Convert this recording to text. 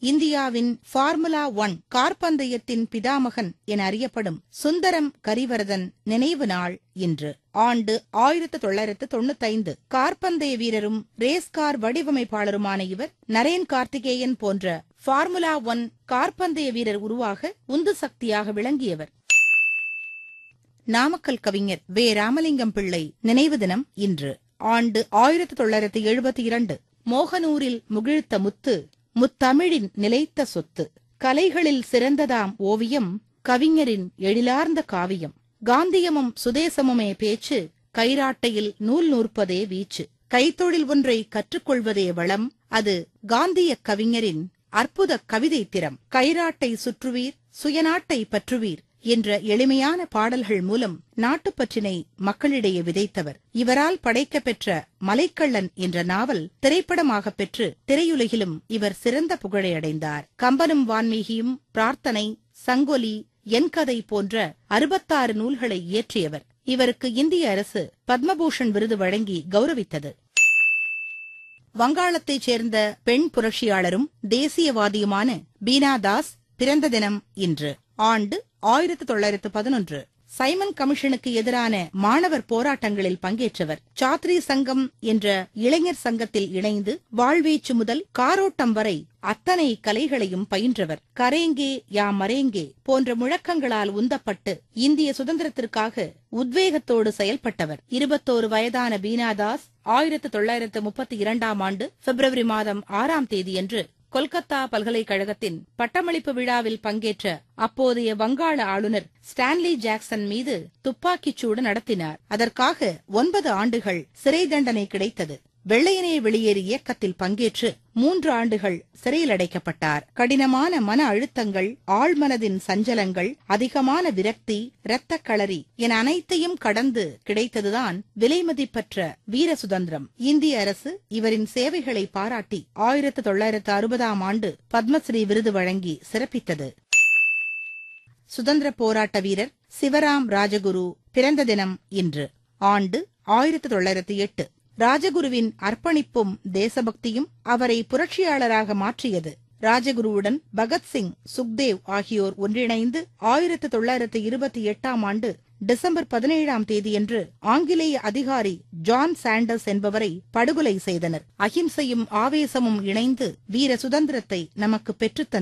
இந்தியாவின் formula one கார்பந்தயத்தின் பிதாமகன் என அறியப்படும் சுந்தரம் கரிவரதன் நினைவு நாள் இன்று ஆண்டு ஆயிரத்து தொள்ளாயிரத்து தொண்ணூத்தைந்து கார்பந்தய வீரரும் ரேஸ் கார் வடிவமைப்பாளருமான இவர் நரேன் கார்த்திகேயன் போன்ற ஃபார்முலா ஒன் கார்பந்தய வீரர் உருவாக உந்து சக்தியாக விளங்கியவர் நாமக்கல் கவிஞர் வே ராமலிங்கம் பிள்ளை நினைவு தினம் இன்று ஆண்டு ஆயிரத்து தொள்ளாயிரத்து எழுபத்தி இரண்டு மோகனூரில் முகிழ்த்த முத்து முத்தமிழின் நிலைத்த சொத்து கலைகளில் சிறந்ததாம் ஓவியம் கவிஞரின் எழிலார்ந்த காவியம் காந்தியமும் சுதேசமுமே பேச்சு கைராட்டையில் நூல் நூற்பதே வீச்சு கைத்தொழில் ஒன்றை கற்றுக்கொள்வதே வளம் அது காந்திய கவிஞரின் அற்புத கவிதை திறம் கைராட்டை சுற்றுவீர் சுயநாட்டை பற்றுவீர் என்ற எளிமையான பாடல்கள் மூலம் நாட்டுப்பற்றினை மக்களிடையே விதைத்தவர் இவரால் படைக்கப்பெற்ற மலைக்கள்ளன் என்ற நாவல் திரைப்படமாக பெற்று திரையுலகிலும் இவர் சிறந்த புகழை அடைந்தார் கம்பனும் வான்மீகியும் பிரார்த்தனை சங்கொலி என் கதை போன்ற அறுபத்தாறு நூல்களை இயற்றியவர் இவருக்கு இந்திய அரசு பத்மபூஷன் விருது வழங்கி கௌரவித்தது வங்காளத்தைச் சேர்ந்த பெண் புரட்சியாளரும் தேசியவாதியுமான பீனா தாஸ் பிறந்த தினம் இன்று ஆண்டு ஆயிரத்து தொள்ளாயிரத்து பதினொன்று சைமன் கமிஷனுக்கு எதிரான மாணவர் போராட்டங்களில் பங்கேற்றவர் சாத்ரி சங்கம் என்ற இளைஞர் சங்கத்தில் இணைந்து வாழ்வீச்சு முதல் காரோட்டம் வரை அத்தனை கலைகளையும் பயின்றவர் கரேங்கே யா மரேங்கே போன்ற முழக்கங்களால் உந்தப்பட்டு இந்திய சுதந்திரத்திற்காக உத்வேகத்தோடு செயல்பட்டவர் இருபத்தோரு வயதான பீனாதாஸ் ஆயிரத்து தொள்ளாயிரத்து முப்பத்தி இரண்டாம் ஆண்டு பிப்ரவரி மாதம் ஆறாம் தேதியன்று கொல்கத்தா பல்கலைக்கழகத்தின் பட்டமளிப்பு விழாவில் பங்கேற்ற அப்போதைய வங்காள ஆளுநர் ஸ்டான்லி ஜாக்சன் மீது துப்பாக்கிச் சூடு நடத்தினார் அதற்காக ஒன்பது ஆண்டுகள் சிறை தண்டனை கிடைத்தது வெள்ளையனே வெளியேறு இயக்கத்தில் பங்கேற்று மூன்று ஆண்டுகள் சிறையில் அடைக்கப்பட்டார் கடினமான மன அழுத்தங்கள் ஆழ்மனதின் சஞ்சலங்கள் அதிகமான விரக்தி இரத்த களரி என அனைத்தையும் கடந்து கிடைத்ததுதான் விலைமதிப்பற்ற வீர சுதந்திரம் இந்திய அரசு இவரின் சேவைகளை பாராட்டி ஆயிரத்து தொள்ளாயிரத்து அறுபதாம் ஆண்டு பத்மஸ்ரீ விருது வழங்கி சிறப்பித்தது சுதந்திர போராட்ட வீரர் சிவராம் ராஜகுரு பிறந்த தினம் இன்று ஆண்டு ஆயிரத்து தொள்ளாயிரத்து எட்டு ராஜகுருவின் அர்ப்பணிப்பும் தேசபக்தியும் அவரை புரட்சியாளராக மாற்றியது ராஜகுருவுடன் பகத்சிங் சுக்தேவ் ஆகியோர் ஒன்றிணைந்து ஆயிரத்து தொள்ளாயிரத்து இருபத்தி எட்டாம் ஆண்டு டிசம்பர் பதினேழாம் தேதியன்று ஆங்கிலேய அதிகாரி ஜான் சாண்டர்ஸ் என்பவரை படுகொலை செய்தனர் அகிம்சையும் ஆவேசமும் இணைந்து வீர சுதந்திரத்தை நமக்கு பெற்றுத்தந்தது